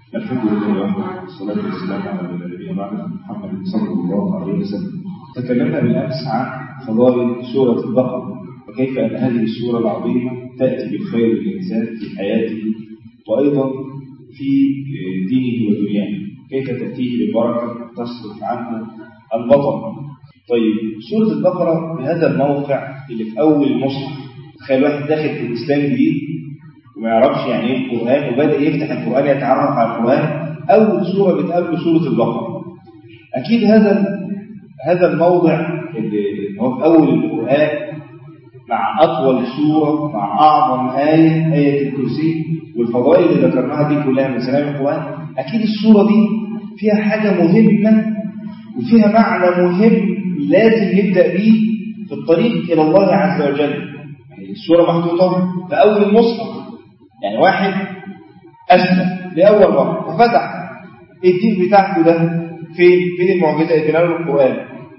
الحمد لله وحده والصلاة والسلام على نبينا محمد صلى الله عليه وسلم تكلمنا بالأمس عن فضائل سورة البقرة وكيف أن هذه السورة العظيمة تأتي بالخير للإنسان في حياته وأيضا في دينه ودنياه كيف تأتيه بالبركة تصرف عنه البطر طيب سورة البقرة بهذا الموقع اللي في أول المصحف تخيل واحد داخل في الإسلام جديد وما يعرفش يعني ايه القرآن وبدأ يفتح القرآن يتعرف على القرآن أول سورة بتقابله سورة البقرة أكيد هذا هذا الموضع اللي هو في أول القرآن مع أطول سورة مع أعظم آية آية الكرسي والفضائل اللي ذكرناها دي كلها من سلام القرآن أكيد السورة دي فيها حاجة مهمة وفيها معنى مهم لازم نبدأ به في الطريق إلى الله عز وجل يعني السورة محطوطة في أول المصحف يعني واحد أسلم لأول مرة وفتح الدين بتاعته ده فين فين المعجزة اللي له القرآن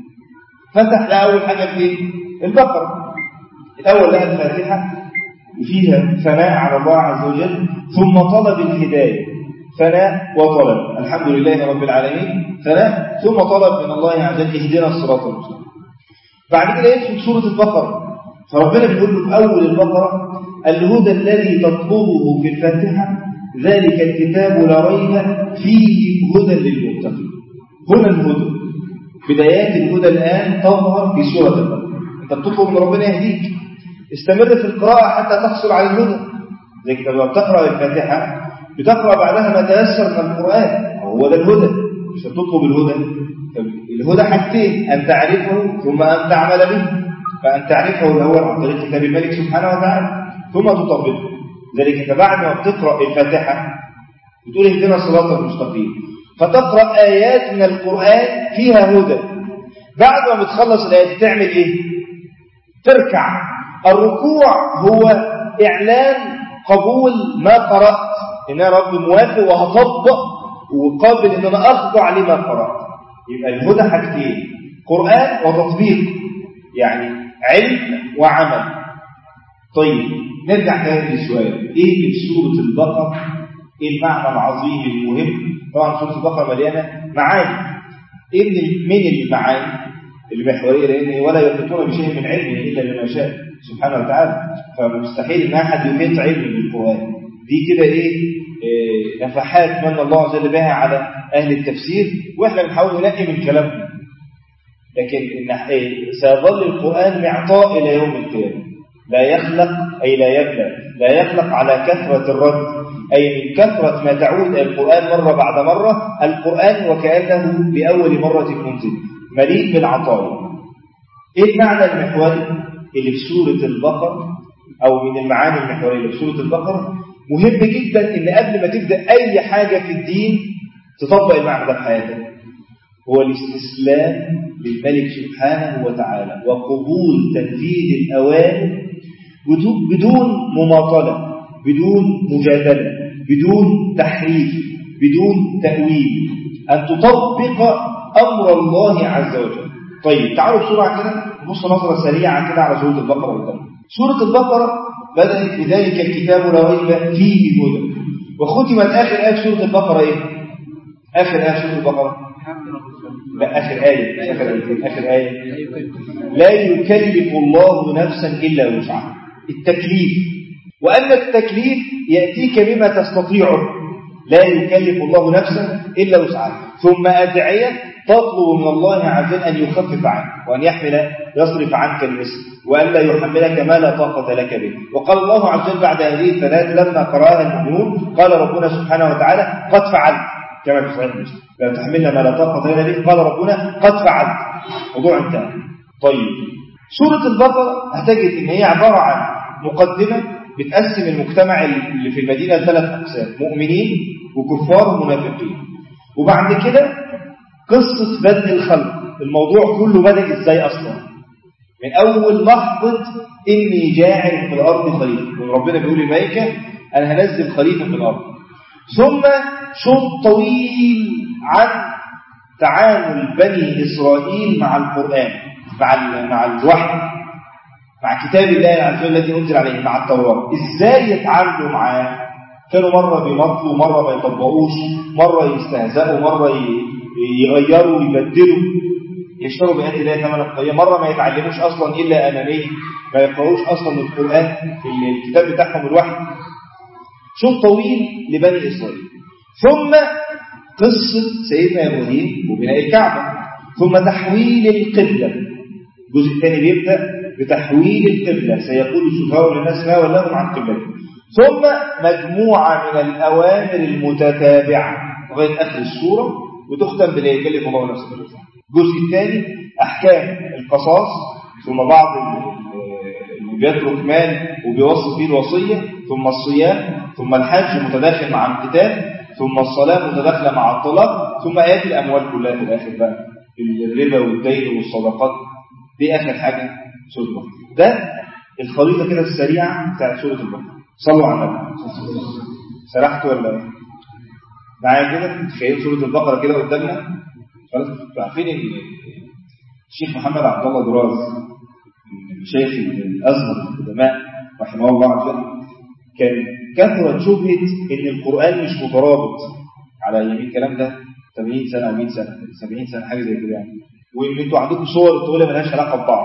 فتح لها أول حاجة فين البقرة الأول لها الفاتحة وفيها ثناء على الله عز وجل ثم طلب الهداية ثناء وطلب الحمد لله رب العالمين ثناء ثم طلب من الله عز وجل اهدنا الصراط المستقيم بعد كده يدخل سورة البقرة فربنا بيقول له في أول البقرة الهدى الذي تطلبه في الفاتحة ذلك الكتاب لا ريب فيه هدى للمتقين هنا الهدى بدايات الهدى الآن تظهر في سورة البقرة أنت بتطلب من ربنا يهديك استمر في القراءة حتى تحصل على الهدى زي كده لما بتقرأ الفاتحة بتقرأ بعدها ما تيسر من القرآن هو ده الهدى مش هتطلب الهدى الهدى حاجتين أن تعرفه ثم أن تعمل به فأن تعرفه الأول عن طريق كتاب الملك سبحانه وتعالى ثم تطبقه ذلك بعد ما بتقرأ الفاتحة بتقول اهدنا الصراط المستقيم فتقرأ آيات من القرآن فيها هدى بعد ما بتخلص الآيات تعمل إيه؟ تركع الركوع هو إعلان قبول ما قرأت إن أنا رب موافق وهطبق وقابل إن أنا أخضع لما قرأت يبقى الهدى حاجتين قرآن وتطبيق يعني علم وعمل طيب نرجع تاني للسؤال ايه اللي في سوره البقره ايه المعنى العظيم المهم طبعا سوره البقره مليانه معاني ايه من المعاني المحوريه لان ولا يحيطون بشيء من علمه الا بما شاء سبحانه وتعالى فمستحيل ان احد يحيط علم بالقران دي كده ايه, إيه نفحات من الله عز وجل بها على اهل التفسير واحنا بنحاول ننقي من كلامهم لكن إيه سيظل القران معطاء الى يوم القيامه لا يخلق أي لا يبلى لا يخلق على كثرة الرد أي من كثرة ما تعود القرآن مرة بعد مرة القرآن وكأنه لأول مرة منزل مليء بالعطايا إيه المعنى المحوري اللي في سورة البقرة أو من المعاني المحورية اللي في سورة البقرة مهم جدا إن قبل ما تبدأ أي حاجة في الدين تطبق المعنى ده في حياتك هو الاستسلام للملك سبحانه وتعالى وقبول تنفيذ الأوامر بدون مماطلة بدون مجادلة بدون تحريف بدون تأويل أن تطبق أمر الله عز وجل طيب تعالوا بسرعة كده نبص نظرة سريعة كده على سورة البقرة قدام سورة البقرة بدأت بذلك الكتاب لا ريب فيه هدى وختمت آخر آية في سورة البقرة إيه؟ آخر آية في سورة البقرة لا آخر آية آخر آية آخر آية لا يكلف الله نفسا إلا وسعها التكليف وأن التكليف يأتيك بما تستطيعه لا يكلف الله نفسا إلا وسعها ثم أدعية تطلب من الله عز وجل أن يخفف عنك وأن يحمل يصرف عنك المثل وأن لا يحملك ما لا طاقة لك به وقال الله عز وجل بعد هذه الثلاث لما قرأها المؤمنون قال ربنا سبحانه وتعالى قد فعلت كما في صحيح مسلم لا تحملنا ما لا طاقة لنا به قال ربنا قد فعلت موضوع انتهى طيب سورة البقرة هتجد ان هي عبارة عن مقدمة بتقسم المجتمع اللي في المدينة لثلاث أقسام مؤمنين وكفار ومنافقين وبعد كده قصة بدء الخلق الموضوع كله بدأ ازاي أصلا من أول لحظة إني جاعل في الأرض خليفة وربنا بيقول الملائكة أنا هنزل خليفة في الأرض ثم شوط طويل عن تعامل بني إسرائيل مع القرآن مع مع الوحي مع كتاب الله عز وجل الذي أنزل عليه مع التوراة إزاي يتعاملوا معاه كانوا مرة بيمطلوا مرة ما يطبقوش مرة يستهزئوا مرة يغيروا يبدلوا يشتروا بآيات الله ثمنا قليلا مرة ما يتعلموش أصلا إلا أمامية ما يقرأوش أصلا القرآن في الكتاب بتاعهم الوحي شوط طويل لبني إسرائيل ثم قصة سيدنا إبراهيم وبناء الكعبة ثم تحويل القبلة الجزء الثاني بيبدأ بتحويل القبلة سيقول السفهاء للناس ما ولاهم عن قبلتهم ثم مجموعة من الأوامر المتتابعة لغاية آخر السورة وتختم بلا يكلف الله نفسا الجزء الثاني أحكام القصاص ثم بعض اللي بيترك مال وبيوصي فيه الوصية ثم الصيام ثم الحج متداخل مع القتال ثم الصلاة متداخلة مع الطلاق ثم آيات الأموال كلها في الآخر بقى الربا والدين والصدقات دي آخر حاجة سورة البقرة ده الخريطة كده السريعة بتاعت سورة البقرة صلوا على النبي سرحت ولا ايه معايا كده تخيل سورة البقرة كده قدامنا خلاص عارفين ان الشيخ محمد عبد الله دراز شيخ الازهر القدماء رحمه الله عز وجل كان كثرت شبهه ان القران مش مترابط على يمين الكلام ده 80 سنه او 100 سنه 70 سنه حاجه زي كده يعني وان انتوا عندكم صور طويله مالهاش علاقه ببعض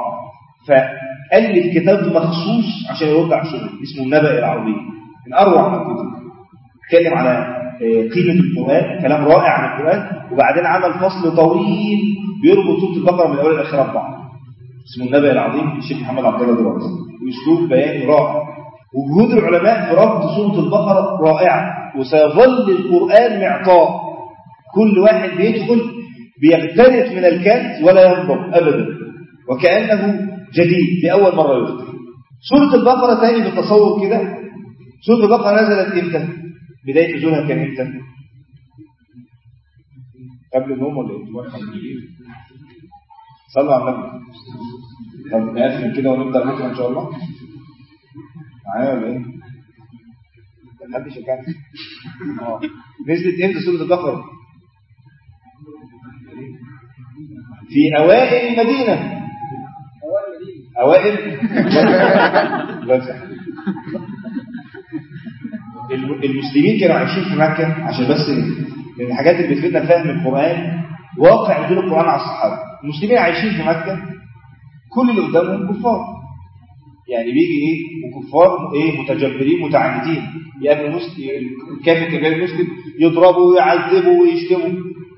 فالف كتاب مخصوص عشان يرد على الشبهه اسمه النبأ العربي من اروع ما الكتب اتكلم على قيمة القرآن كلام رائع عن القرآن وبعدين عمل فصل طويل بيربط سورة البقرة من الأول للآخرة ببعض اسمه النبأ العظيم الشيخ محمد عبد الله دراز واسلوب بياني رائع وجهود العلماء في ربط سورة البقرة رائعة وسيظل القرآن معطاء كل واحد بيدخل بيغترف من الكنز ولا ينضب أبدا وكأنه جديد لأول مرة يفتح سورة البقرة تاني بالتصور كده سورة البقرة نزلت امتى؟ بداية نزولها كان امتى؟ قبل النوم ولا ايه؟ صلوا على النبي طب نقفل كده ونبدأ بكرة إن شاء الله معايا ولا ايه؟ محدش يكمل اه نزلت امتى سورة البقرة؟ في أوائل المدينة أوائل المسلمين كانوا عايشين في مكة عشان بس من الحاجات اللي بتفيدنا فهم القرآن واقع نزول القرآن على الصحابة المسلمين عايشين في مكة كل اللي قدامهم كفار يعني بيجي ايه وكفار ايه متجبرين متعاندين يقابل مسلم الكافر كبير المسلم يضربوا ويعذبوا ويشتموا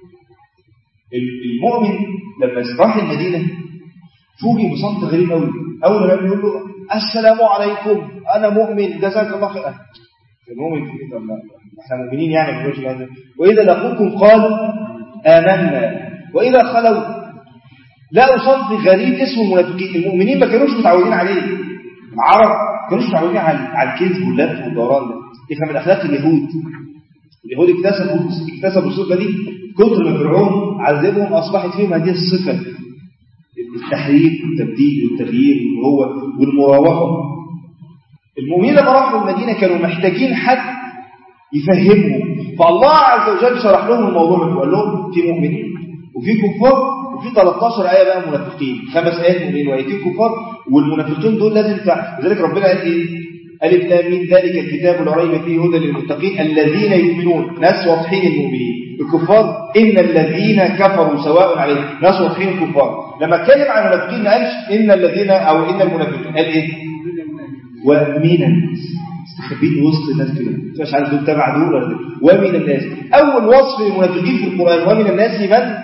المؤمن لما راح المدينة فوجئ بصمت غريب قوي اول ما يقول له السلام عليكم انا مؤمن جزاك الله خير المؤمن في ايه طب احنا مؤمنين يعني ما بنقولش هذا واذا لقوكم قالوا امنا واذا خلوا لقوا صنف غريب اسمه المنافقين المؤمنين ما كانوش متعودين عليه العرب ما كانوش متعودين على على الكذب واللف والدوران ده يفهم من اخلاق اليهود اليهود اكتسبوا اكتسبوا الصفه دي كتر ما فرعون عذبهم اصبحت فيهم هذه الصفه التحريف والتبديل والتغيير وهو والمراوغه المؤمنين لما راحوا المدينه كانوا محتاجين حد يفهمهم فالله عز وجل شرح لهم الموضوع وقال لهم في مؤمنين وفي كفار وفي 13 آية بقى منافقين خمس آيات مؤمنين وآيتين كفار والمنافقين دول لازم تع... لذلك ربنا قال إيه ألف لام مين ذلك الكتاب لا ريب فيه هدى للمتقين الذين يؤمنون ناس واضحين المؤمنين الكفار إن الذين كفروا سواء عليهم ناس واضحين الكفار لما اتكلم عن المنافقين ما قالش إن الذين أو إن المنافقين قال إيه ومن الناس استخبيت وسط الناس كده مش عارف دول تبع دول ولا ومن الناس أول وصف للمنافقين في القرآن ومن الناس من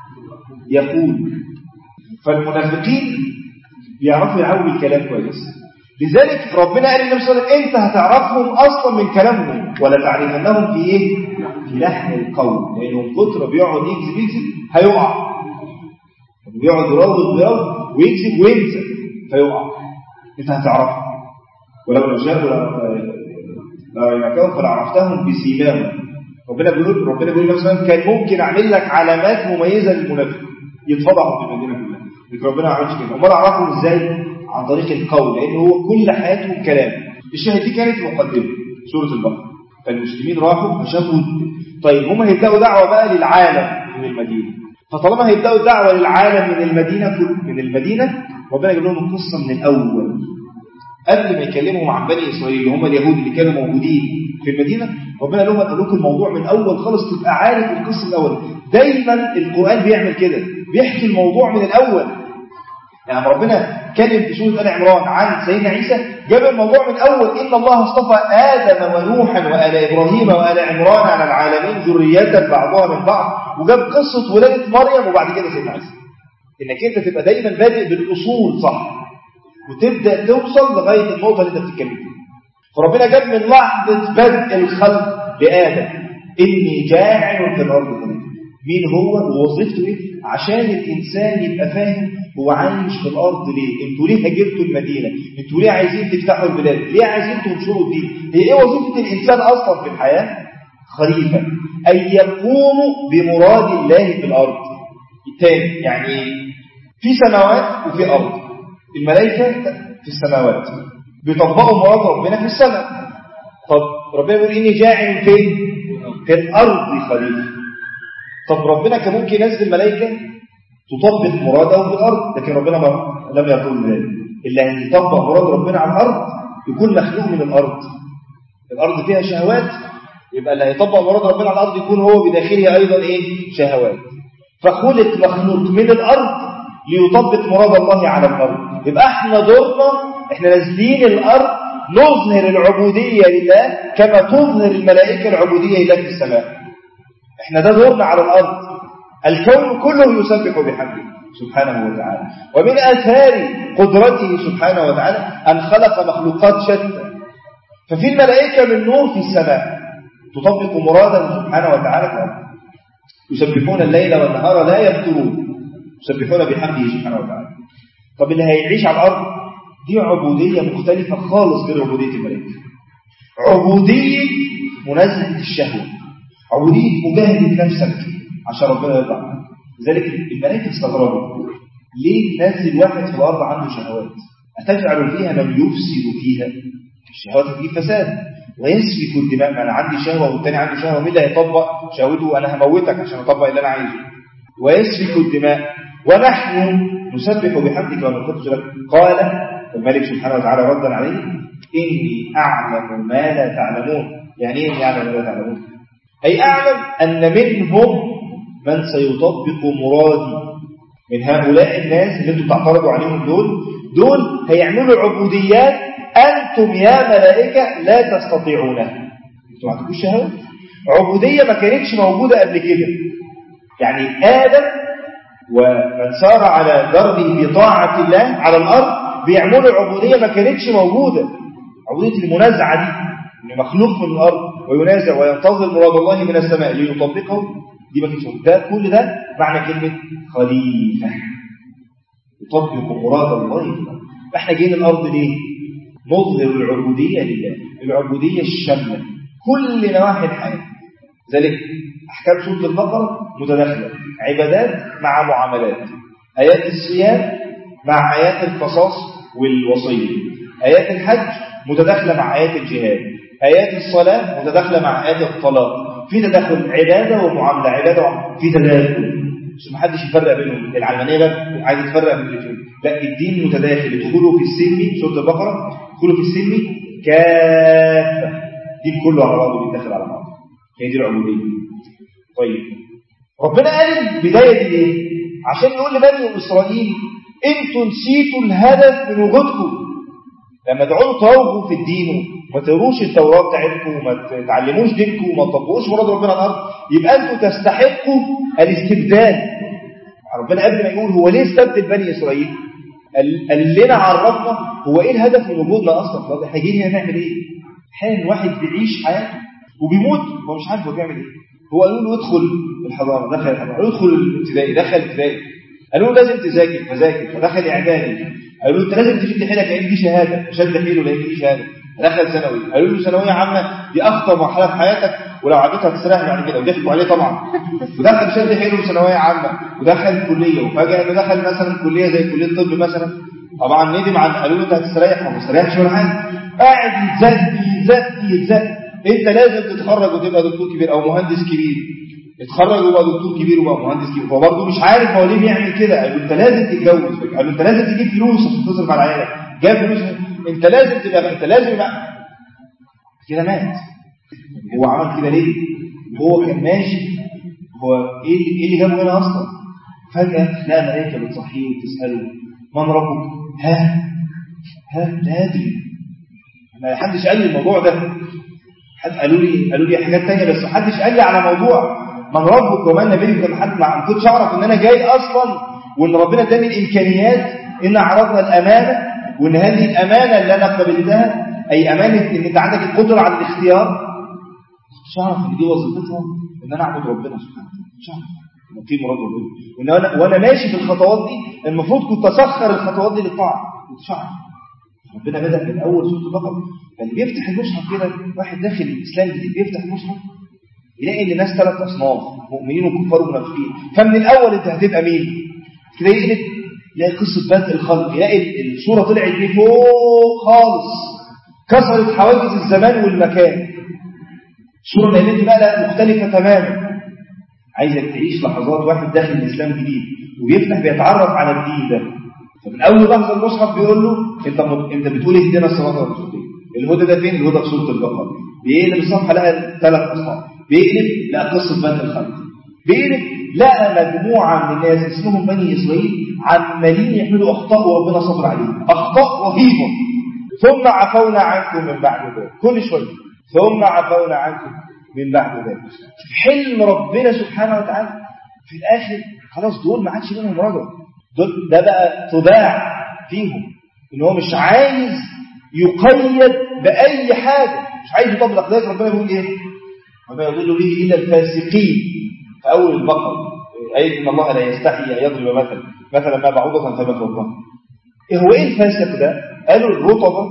يقول فالمنافقين بيعرفوا يعوي الكلام كويس لذلك ربنا قال للنبي صلى الله عليه وسلم انت هتعرفهم اصلا من كلامهم ولا تعرفنهم في ايه في لحن القول لانه من كتر بيقعد يكذب يكذب هيقع بيقعد يراوغ يراوغ ويكذب وينسى فيقع انت هتعرفهم ولو نشاء لو مكانهم فلعرفتهم بسيماهم ربنا بيقول ربنا بيقول مثلا كان ممكن اعمل لك علامات مميزه للمنافق يتفضحوا في المدينه كلها لكن ربنا ما عملش كده امال اعرفهم ازاي عن طريق القول لان هو كل حياته كلام الشاهد دي كانت مقدمه سوره البقره فالمسلمين راحوا فشافوا طيب هم هيبداوا دعوه بقى للعالم من المدينه فطالما هيبداوا الدعوه للعالم من المدينه كل من المدينه ربنا يجيب لهم القصه من الاول قبل ما يكلمهم عن بني اسرائيل اللي هم اليهود اللي كانوا موجودين في المدينة ربنا قال لهم أتلوك الموضوع من أول خالص تبقى عارف القصة الأول دايما القرآن بيعمل كده بيحكي الموضوع من الأول يعني ربنا كلم في سورة آل عمران عن سيدنا عيسى جاب الموضوع من أول إن الله اصطفى آدم ونوحا وآل إبراهيم وآل عمران على العالمين ذرية بعضها من بعض وجاب قصة ولادة مريم وبعد كده سيدنا عيسى إنك أنت تبقى دايما بادئ بالأصول صح وتبدأ توصل لغاية النقطة اللي أنت بتتكلم فيها فربنا جاب من لحظة بدء الخلق لآدم إني جاعل في الأرض خليفة مين هو ووظيفته إيه عشان الإنسان يبقى فاهم هو عايش في الأرض ليه انتوا ليه هاجرتوا المدينة انتوا ليه عايزين تفتحوا البلاد ليه عايزين تنشروا الدين هي ايه وظيفة الإنسان أصلا في الحياة خليفة أن يقوموا بمراد الله في الأرض الثاني يعني ايه في سماوات وفي أرض الملائكة في السماوات بيطبقوا مراد ربنا في السماء طب ربنا بيقول إني جاعل فين في الأرض خليفة طب ربنا كان ممكن ينزل ملائكة تطبق مراده في الأرض لكن ربنا ما لم يقول ذلك إلا أن يطبق مراد ربنا على الأرض يكون مخلوق من الأرض الأرض فيها شهوات يبقى اللي هيطبق مراد ربنا على الأرض يكون هو بداخله أيضا إيه شهوات فخلق مخلوق من الأرض ليطبق مراد الله على الأرض يبقى احنا دورنا احنا نازلين الأرض نظهر العبودية لله كما تظهر الملائكة العبودية لله في السماء احنا ده دورنا على الأرض الكون كله يسبح بحمده سبحانه وتعالى ومن آثار قدرته سبحانه وتعالى أن خلق مخلوقات شتى ففي الملائكة من نور في السماء تطبق مراده سبحانه وتعالى في الأرض يسبحون الليل والنهار لا يفترون يسبحون بحمده سبحانه وتعالى طب اللي هيعيش على الأرض دي عبودية مختلفة خالص غير عبودية الملائكة عبودية منازلة الشهوة عبودية مجاهدة نفسك عشان ربنا يرضى عنك لذلك الملائكة استغربوا ليه نازل واحد في الأرض عنده شهوات أتجعل فيها من يفسد فيها الشهوات تجيب فساد ويسفك الدماء ما أنا عندي شهوة والتاني عنده شهوة مين اللي هيطبق شهوته أنا هموتك عشان أطبق اللي أنا عايزه ويسفك الدماء ونحن نسبح بحمدك ونقدس لك قال الملك سبحانه وتعالى ردا عليه إني أعلم ما لا تعلمون يعني إيه يعلم ما لا تعلمون أي أعلم أن منهم من سيطبق مرادي من هؤلاء الناس اللي انتم تعترضوا عليهم دول دول هيعملوا عبوديات أنتم يا ملائكة لا تستطيعونها انتم عندكم شهوة عبودية ما كانتش موجودة قبل كده يعني آدم ومن سار على دربه بطاعة الله على الأرض بيعملوا عبودية ما كانتش موجودة عبودية المنازعة دي إن مخلوق من الأرض وينازع وينتظر مراد الله من السماء ليطبقه دي ما كانتش ده كل ده معنى كلمة خليفة يطبق مراد الله في الأرض فاحنا جايين الأرض ليه؟ نظهر العبودية لله العبودية الشاملة كل نواحي الحياة ذلك أحكام سورة البقرة متداخلة عبادات مع معاملات آيات الصيام مع آيات القصاص والوصية آيات الحج متداخلة مع آيات الجهاد آيات الصلاة متداخلة مع آيات الطلاق في تداخل عبادة ومعاملة عبادة ومعاملة. في تداخل عشان ما حدش يفرق بينهم العلمانية بقى عايز يتفرق بين الاثنين لا الدين متداخل ادخلوا في السلم سورة البقرة ادخلوا في السلم كافة الدين كله على بعضه بيتداخل على بعضه هي دي العبودية طيب ربنا قال البداية دي ليه عشان يقول لبني إسرائيل انتوا نسيتوا الهدف من وجودكم لما تقعدوا تروجوا في الدين وما تقروش التوراة بتاعتكم وما تعلموش دينكم وما تطبقوش مراد ربنا على الأرض يبقى انتوا تستحقوا الاستبدال ربنا قبل ما يقول هو ليه استبدل بني إسرائيل قال لنا عرفنا هو ايه الهدف من وجودنا اصلا طب احنا جايين نعمل ايه حال واحد بيعيش حياته وبيموت هو مش عارف هو بيعمل ايه هو قالوا له ادخل الحضانه دخل الحضانه قالوا ادخل الابتدائي دخل الابتدائي قالوا له لازم تذاكر فذاكر فدخل اعدادي قالوا له انت لازم تشد حيلك لان دي شهاده شد حيله لان دي شهاده دخل ثانوي قالوا له ثانويه عامه دي اخطر مرحله في حياتك ولو عديتها تستريح بعد كده وضحكوا عليه طبعا ودخل شد حيله في ثانويه عامه ودخل كليه وفجاه انه دخل مثلا كليه زي كليه الطب مثلا طبعا ندم عن قالوا له انت هتستريح ما مستريحش ولا حاجه قاعد يتزق يتزق يتزق انت لازم تتخرج وتبقى دكتور كبير او مهندس كبير اتخرج وبقى دكتور كبير وبقى مهندس كبير هو برضه مش عارف هو ليه بيعمل كده قالوا انت لازم تتجوز قالوا انت لازم تجيب فلوس عشان تصرف على عيالك جاب فلوس انت لازم تبقى انت لازم يبقى كده مات هو عمل كده ليه هو كان ماشي هو ايه ايه اللي جابه هنا اصلا فجاه لقى ملائكه بتصحيه وتساله من ربك ها ها لا ادري ما حدش قال لي الموضوع ده حد قالوا لي قالوا لي حاجات تانية بس محدش قال لي على موضوع من ربك ومن نبيك كان حد ما كنتش اعرف ان انا جاي اصلا وان ربنا اداني الامكانيات ان عرضنا الامانه وان هذه الامانه اللي انا قبلتها اي امانه ان انت عندك القدره على الاختيار مش عارف ان دي وظيفتها ان انا اعبد ربنا سبحانه وتعالى مش عارف في مراد ربنا وان انا وانا ماشي في الخطوات دي المفروض كنت اسخر الخطوات دي للطاعه مش عارف ربنا بدا من اول سوره البقره فاللي بيفتح المصحف كده واحد داخل الاسلام جديد بيفتح المصحف يلاقي ان الناس ثلاث اصناف مؤمنين وكفار ومنافقين فمن الاول انت هتبقى مين كده يقلب يلاقي قصه بدء الخلق يلاقي الصوره طلعت دي فوق خالص كسرت حواجز الزمان والمكان الصوره اللي انت بقى مختلفه تماما عايزك تعيش لحظات واحد داخل الاسلام جديد وبيفتح بيتعرف على الدين ده فمن اول لحظه المصحف بيقول له انت انت بتقول اهدنا الصراط المستقيم الهدى ده فين الهدى في سوره البقره بيقلب الصفحه لقى ثلاث اصناف بيقلب لقى قصه بدء الخلق بيقلب لقى مجموعه من الناس اسمهم بني اسرائيل عمالين يعملوا اخطاء وربنا صبر عليهم اخطاء رهيبه ثم عفونا عنكم من بعد ذلك كل شويه ثم عفونا عنكم من بعد ذلك حلم ربنا سبحانه وتعالى في الاخر خلاص دول ما عادش منهم رجع دول ده بقى طباع فيهم ان هو مش عايز يقيد باي حاجه مش عايز يطبق ذلك ربنا بيقول ايه وما يضل به الا الفاسقين في اول البقره اي ان الله لا يستحي ان يضرب مثلا مثلا ما بعوضه فما فوقها ايه هو ايه الفاسق ده قالوا الرطبه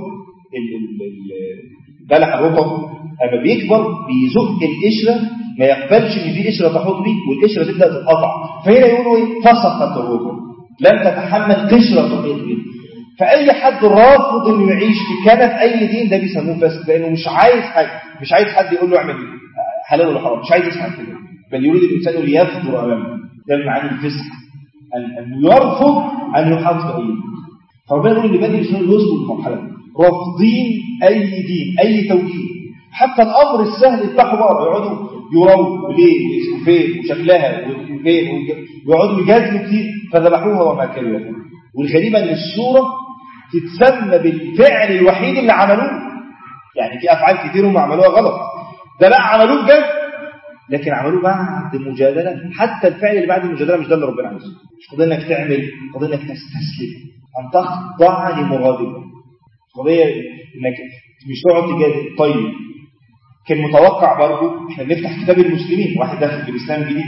بلح الرطب اما بيكبر بيزق القشره ما يقبلش ان في قشره تحط بيه والقشره تبدا تتقطع فهنا يقولوا ايه فسقت الرطب لم تتحمل قشره تحيط به فاي حد رافض انه يعيش في كنف اي دين ده بيسموه فاسق لانه مش عايز حاجه مش عايز حد يقول له اعمل حلال ولا حرام مش عايز يسمع كده بل يريد الانسان ليفجر امامه ده من معاني الفسق ان يرفض ان يحاط باي فربنا يقول لبني اسرائيل وصلوا للمرحله دي رافضين اي دين اي توجيه حتى الامر السهل بتاعهم بقى يقعدوا يروا ليه وفين وشكلها وفين ويقعدوا يجادلوا كتير فذبحوها وما كانوا يفعلون والغريبه ان السوره تتسمى بالفعل الوحيد اللي عملوه يعني في افعال كتير هم عملوها غلط ده لا عملوه بجد لكن عملوه بعد مجادله حتى الفعل اللي بعد المجادله مش ده اللي ربنا عايزه مش قضيه انك تعمل قضيه انك تستسلم ان تخضع لمرادك قضيه انك مش تقعد تجادل طيب كان متوقع برضه احنا بنفتح كتاب المسلمين واحد داخل في الاسلام جديد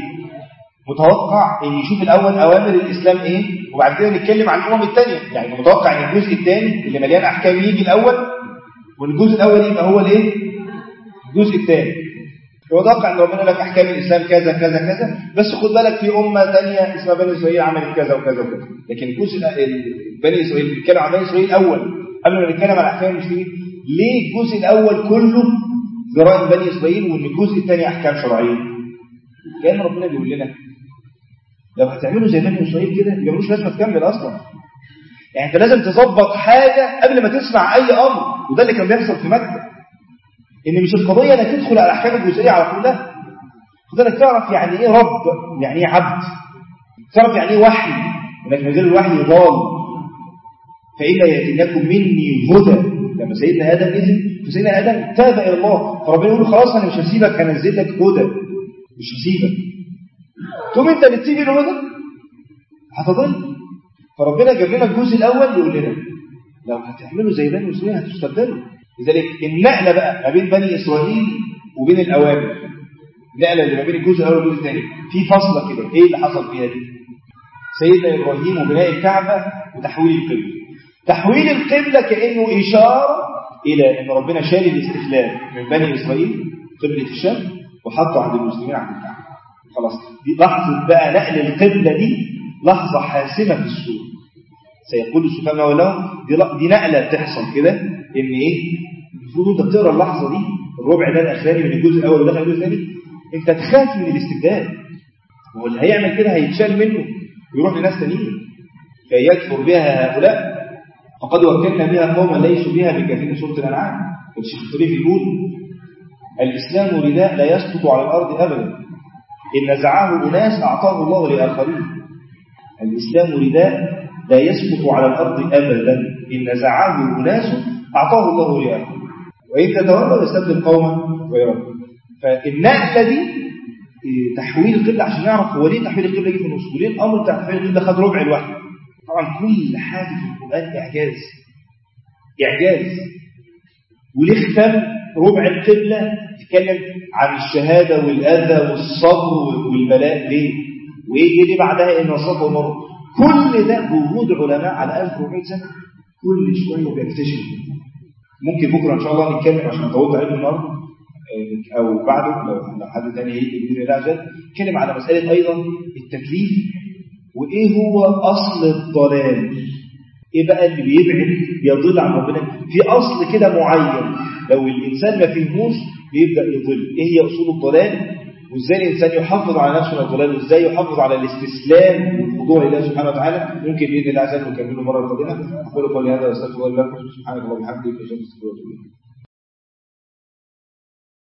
متوقع ان يشوف الاول اوامر الاسلام ايه وبعد كده نتكلم عن الامم الثانيه يعني متوقع ان الجزء الثاني اللي مليان احكام يجي الاول والجزء الاول يبقى هو الايه الجزء الثاني متوقع ان ربنا لك احكام الاسلام كذا كذا كذا بس خد بالك في امه ثانيه اسمها بني اسرائيل عملت كذا وكذا وكذا لكن الجزء بني اسرائيل بنتكلم عن بني اسرائيل الاول قبل ما نتكلم عن احكام المسلمين ليه الجزء الاول كله جرائم بني اسرائيل وان الجزء الثاني احكام شرعيه كان ربنا بيقول لنا لو هتعملوا زي بني اسرائيل كده يبقى ملوش لازمه تكمل اصلا يعني انت لازم تظبط حاجه قبل ما تسمع اي امر وده اللي كان بيحصل في مكه ان مش القضيه انك تدخل على الاحكام الجزئيه على طول لا خد انك تعرف يعني ايه رب يعني ايه عبد تعرف يعني ايه وحي انك من غير الوحي ضال فإلا يأتينكم مني هدى لما سيدنا آدم نزل فسيدنا آدم تاب إلى الله فربنا يقول له خلاص أنا مش هسيبك هنزل لك هدى مش هسيبك تقوم أنت اللي تسيب الهدى هتضل فربنا جاب لنا الجزء الأول يقول لنا لو هتعملوا زي بني إسرائيل هتستبدلوا لذلك النقلة بقى ما بين بني إسرائيل وبين الأوامر النقلة اللي ما بين الجزء الأول والجزء الثاني في فصلة كده إيه اللي حصل فيها دي سيدنا إبراهيم وبناء الكعبة وتحويل القبلة تحويل القبلة كأنه إشارة إلى أن ربنا شال الاستخلاف من بني إسرائيل قبلة الشام وحطه عند المسلمين عند الكعبة خلاص دي لحظة بقى نقل القبلة دي لحظة حاسمة في السورة سيقول السفهاء ولهم دي, دي نقلة بتحصل كده إن إيه المفروض أنت بتقرا اللحظة دي الربع ده الأخراني من الجزء الأول ودخل الجزء الثاني أنت تخاف من الاستبدال هو اللي هيعمل كده هيتشال منه ويروح لناس تانيين فيكفر بها هؤلاء فقد وكلنا بها قوما ليسوا بها بكافرين سورة الأنعام والشيخ الطريف يقول الإسلام رداء لا يسقط على الأرض أبدا إن نزعه أناس أعطاه الله لآخرين الإسلام رداء لا يسقط على الأرض أبدا إن نزعه أناس أعطاه الله لآخرين وإن تتولوا يستبدل قوما غيرهم فالنقلة دي تحويل القبلة عشان نعرف هو ليه تحويل القبلة جه في النص وليه الأمر بتاع تحويل القبلة خد ربع الوحي طبعا كل حاجة في القرآن إعجاز إعجاز وليه اختم ربع القبلة تتكلم عن الشهادة والأذى والصبر والبلاء ليه وإيه اللي بعدها إن الصبر والمرض كل ده جهود علماء على 1400 سنة كل شوية بيكتشف ممكن بكرة إن شاء الله نتكلم عشان طولت عليكم النهارده أو بعده لو حد تاني هيجي بإذن الله عز وجل نتكلم على مسألة أيضا التكليف وإيه هو أصل الضلال إيه بقى اللي بيبعد بيضل عن ربنا في أصل كده معين لو الإنسان ما فهموش بيبدأ يضل إيه هي أصول الضلال وإزاي الإنسان يحافظ على نفسه من الضلال وإزاي يحافظ على الاستسلام والخضوع لله سبحانه وتعالى ممكن بإذن الله عز وجل نكمله مرة قادمة أقول قولي هذا وأستغفر الله لكم سبحانك اللهم وبحمدك أشهد أن لا إله إلا أنت